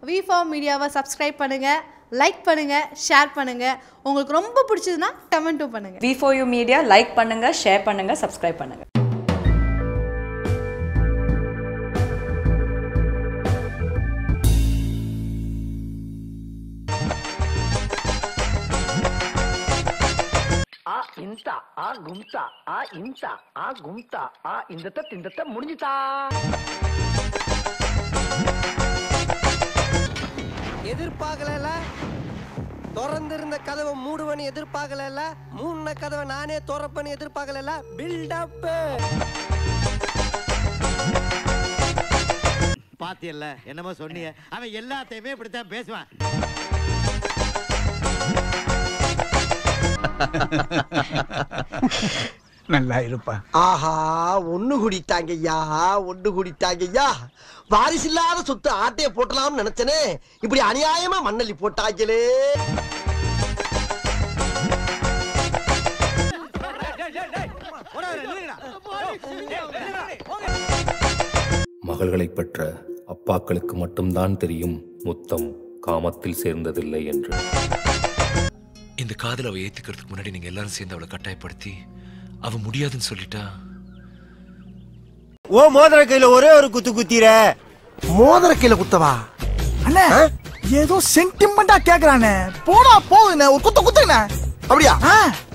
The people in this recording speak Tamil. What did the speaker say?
வி ஃபார் மீடியாவை சப்ஸ்கிரைப் பண்ணுங்கள் லைக் பண்ணுங்கள் ஷேர் பண்ணுங்கள் உங்களுக்கு ரொம்ப பிடிச்சதுன்னா கமெண்ட்டும் பண்ணுங்கள் we for you media like பண்ணுங்க ஷேர் பண்ணுங்க சப்ஸ்கிரைப் பண்ணுங்க ఆ ఇంత ఆ గుంత ఆ ఇంత ఆ గుంత ఆ ఇందత తిందత முடிஞ்சுதா எதிர்பார்க்கல திறந்திருந்த கதவை மூடுவனு எதிர்பார்க்கல மூணு கதவை நானே திறப்பேன்னு எதிர்பார்க்கல பில்டப் பாத்தியல்ல என்னமோ சொன்னீங்க அவன் எல்லாத்தையுமே இப்படித்தான் பேசுவான் நல்லா இருப்பா ஆஹா ஒண்ணு குடித்தாங்கய்யா ஒண்ணு குடித்தாங்கய்யா வாரிசில்லாத சொத்து ஆட்டைய போட்டலாம்னு நினைச்சனே இப்படி அநியாயமா மண்ணள்ளி போட்டாங்களே மகள்களை பெற்ற அப்பாக்களுக்கு மட்டும்தான் தெரியும் முத்தம் காமத்தில் சேர்ந்ததில்லை என்று இந்த காதல் அவ ஏத்துக்கிறதுக்கு முன்னாடி நீங்க எல்லாரும் சேர்ந்து அவளை கட்டாயப்படுத்தி அவ முடியாதுன்னு சொல்லிட்டா ஓ மோதிர கையில ஒரே ஒரு குத்து குத்திர மோதிர கீழ குத்தவா அண்ணே ஏதோ சென்டிமெண்டா கேக்குறானே போடா போகுதுண்ணே ஒரு குத்த குத்துங்கண்ணே அப்படியா ஆ